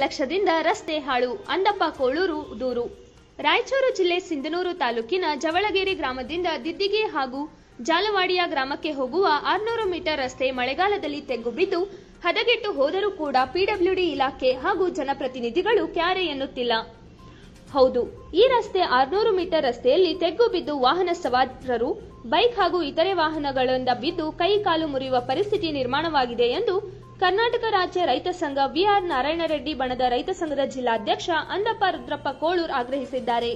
ನಿರ್ಲಕ್ಷ್ಯದಿಂದ ರಸ್ತೆ ಹಾಳು ಅಂದಪ್ಪ ಕೋಳೂರು ದೂರು ರಾಯಚೂರು ಜಿಲ್ಲೆ ಸಿಂಧನೂರು ತಾಲೂಕಿನ ಜವಳಗೇರಿ ಗ್ರಾಮದಿಂದ ದಿದ್ದಿಗೆ ಹಾಗೂ ಜಾಲವಾಡಿಯ ಗ್ರಾಮಕ್ಕೆ ಹೋಗುವ ಆರ್ನೂರು ಮೀಟರ್ ರಸ್ತೆ ಮಳೆಗಾಲದಲ್ಲಿ ತೆಗ್ಗು ಬಿದ್ದು ಹದಗೆಟ್ಟು ಹೋದರೂ ಕೂಡ ಪಿಡಬ್ಲ್ಯೂಡಿ ಇಲಾಖೆ ಹಾಗೂ ಜನಪ್ರತಿನಿಧಿಗಳು ಕ್ಯಾರೆ ಎನ್ನುತ್ತಿಲ್ಲ ಹೌದು ಈ ರಸ್ತೆ ಆರ್ನೂರು ಮೀಟರ್ ರಸ್ತೆಯಲ್ಲಿ ತೆಗ್ಗು ಬಿದ್ದು ವಾಹನ ಸವಾರರು ಬೈಕ್ ಹಾಗೂ ಇತರೆ ವಾಹನಗಳಿಂದ ಬಿದ್ದು ಕೈ ಕಾಲು ಮುರಿಯುವ ಪರಿಸ್ಥಿತಿ ನಿರ್ಮಾಣವಾಗಿದೆ ಎಂದು ಕರ್ನಾಟಕ ರಾಜ್ಯ ರೈತ ಸಂಘ ವಿಆರ್ ನಾರಾಯಣರೆಡ್ಡಿ ಬಣದ ರೈತ ಸಂಘದ ಜಿಲ್ಲಾಧ್ಯಕ್ಷ ಅಂದಪ್ಪ ರುದ್ರಪ್ಪ ಕೋಳೂರ್ ಆಗ್ರಹಿಸಿದ್ದಾರೆ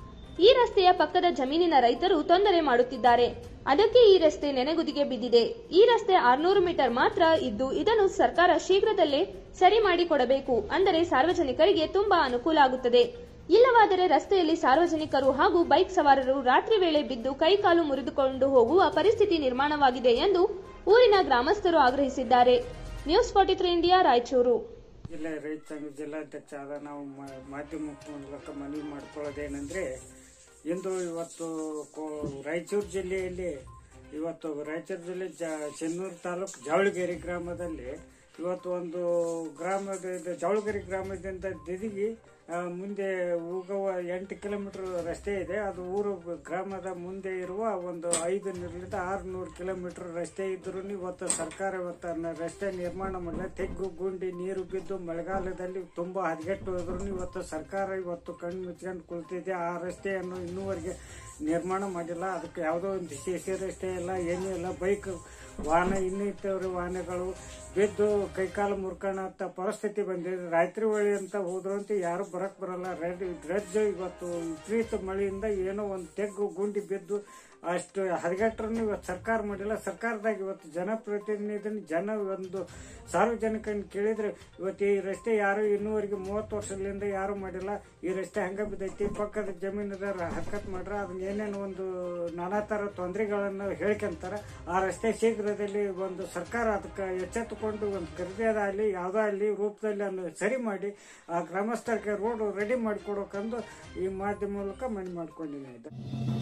ಈ ರಸ್ತೆಯ ಪಕ್ಕದ ಜಮೀನಿನ ರೈತರು ತೊಂದರೆ ಮಾಡುತ್ತಿದ್ದಾರೆ ಅದಕ್ಕೆ ಈ ರಸ್ತೆ ನೆನೆಗುದಿಗೆ ಬಿದ್ದಿದೆ ಈ ರಸ್ತೆ ಆರ್ನೂರು ಮೀಟರ್ ಮಾತ್ರ ಇದ್ದು ಇದನ್ನು ಸರ್ಕಾರ ಶೀಘ್ರದಲ್ಲೇ ಸರಿ ಮಾಡಿಕೊಡಬೇಕು ಅಂದರೆ ಸಾರ್ವಜನಿಕರಿಗೆ ತುಂಬಾ ಅನುಕೂಲ ಆಗುತ್ತದೆ ಇಲ್ಲವಾದರೆ ರಸ್ತೆಯಲ್ಲಿ ಸಾರ್ವಜನಿಕರು ಹಾಗೂ ಬೈಕ್ ಸವಾರರು ರಾತ್ರಿ ವೇಳೆ ಬಿದ್ದು ಕೈಕಾಲು ಮುರಿದುಕೊಂಡು ಹೋಗುವ ಪರಿಸ್ಥಿತಿ ನಿರ್ಮಾಣವಾಗಿದೆ ಎಂದು ಊರಿನ ಗ್ರಾಮಸ್ಥರು ಆಗ್ರಹಿಸಿದ್ದಾರೆ news forty three India Raichur ಜಿಲ್ಲೆ ರೈತ ಸಂಘ ಜಿಲ್ಲಾಧ್ಯಕ್ಷ ಆದ ನಾವು ಮ- ಮಾಧ್ಯಮ ಮೂಲಕ ಮನವಿ ಮಾಡ್ಕೊಳ್ಳೋದೇನೆಂದ್ರೆ ಇಂದು ಇವತ್ತು ಕೋ- ರಾಯಚೂರು ಜಿಲ್ಲೆಯಲ್ಲಿ ಇವತ್ತು ರಾಯಚೂರು ಜಿಲ್ಲೆ ಜ ಚೆನ್ನೂರು ತಾಲೂಕು ಜವಳಗಿರಿ ಗ್ರಾಮದಲ್ಲಿ ಇವತ್ತು ಒಂದು ಗ್ರಾಮದ ಇದು ಜವಳಗಿರಿ ಗ್ರಾಮದಿಂದ ದಿದಿಗಿ ಆ, ಮುಂದೆ ಹೋಗುವ ಎಂಟು ಕಿಲೋಮೀಟರ್ ರಸ್ತೆ ಇದೆ ಅದು ಊರು ಗ್ರಾಮದ ಮುಂದೆ ಇರುವ ಒಂದು ಐದು ನೂರರಿಂದ ಆರುನೂರು ಕಿಲೋಮೀಟರ್ ರಸ್ತೆ ಇದ್ರೂ ಇವತ್ತು ಸರ್ಕಾರ ಇವತ್ತು ಅದನ್ನ ರಸ್ತೆ ನಿರ್ಮಾಣ ಮಾಡಿಲ್ಲ ತೆಗ್ಗು ಗುಂಡಿ ನೀರು ಬಿದ್ದು ಮಳೆಗಾಲದಲ್ಲಿ ತುಂಬಾ ಹದಗೆಟ್ಟು ಹೋದ್ರೂ ಇವತ್ತು ಸರ್ಕಾರ ಇವತ್ತು ಕಣ್ಣು ಮುಚ್ಕೊಂಡು ಕುಳಿತಿದೆ ಆ ರಸ್ತೆಯನ್ನು ಇನ್ನೂವರೆಗೆ ನಿರ್ಮಾಣ ಮಾಡಿಲ್ಲ ಅದಕ್ಕೆ ಯಾವುದೋ ಒಂದು ಸಿ ಸಿ ರಸ್ತೆ ಇಲ್ಲ ಏನೂ ಇಲ್ಲ ಬೈಕ್ ವಾಹನ ಇನ್ನಿತರ ವಾಹನಗಳು ಬಿದ್ದು ಕೈಕಾಲು ಮುರ್ಕೊಳ್ಳೋಂಥ ಪರಿಸ್ಥಿತಿ ಬಂದಿದೆ ರಾತ್ರಿ ವೇಳೆ ಅಂತ ಹೋದ್ರು ಅಂತ ಯಾರು ಬರಕ್ ಬರಲ್ಲ ರೆಡ್ ಡ್ರೆಜ್ ಇವತ್ತು ವಿಪರೀತ ಮಳೆಯಿಂದ ಏನೋ ಒಂದು ತೆಗ್ಗು ಗುಂಡಿ ಬಿದ್ದು ಅಷ್ಟು ಹದಗೆಟ್ಟರನ್ನು ಇವತ್ತು ಸರ್ಕಾರ ಮಾಡಿಲ್ಲ ಸರ್ಕಾರದಾಗ ಇವತ್ತು ಜನಪ್ರತಿನಿಧಿನ ಜನ ಒಂದು ಸಾರ್ವಜನಿಕನ ಕೇಳಿದ್ರೆ ಇವತ್ತು ಈ ರಸ್ತೆ ಯಾರು ಇನ್ನೂವರೆಗೆ ಮೂವತ್ತು ವರ್ಷದಿಂದ ಯಾರು ಮಾಡಿಲ್ಲ ಈ ರಸ್ತೆ ಹಂಗ ಬಿದ್ದೈತಿ ಪಕ್ಕದ ಜಮೀನದಾರ ಹರ್ಕತ್ ಮಾಡ್ರ ಅದನ್ನ ಏನೇನು ಒಂದು ನಾನಾ ತರ ತೊಂದರೆಗಳನ್ನು ಹೇಳ್ಕೊಂತಾರ ಆ ರಸ್ತೆ ಶೀಘ್ರದಲ್ಲಿ ಒಂದು ಸರ್ಕಾರ ಅದಕ್ಕೆ ಎಚ್ಚೆತ್ತುಕೊಂಡು ಒಂದು ಖರೀದಿಯಾಗಲಿ ಯಾವುದೋ ಅಲ್ಲಿ ರೂಪದಲ್ಲಿ ಅನ್ನು ಸರಿ ಮಾಡಿ ಆ ಗ್ರಾಮಸ್ಥರಿಗೆ ರೋಡ್ ರೆಡಿ ಮಾಡಿಕೊಡೋಕಂದು ಈ ಮಾಧ್ಯಮ ಮೂಲಕ ಮನವಿ ಮಾಡ್ಕೊಂಡಿದ್ದೀನಿ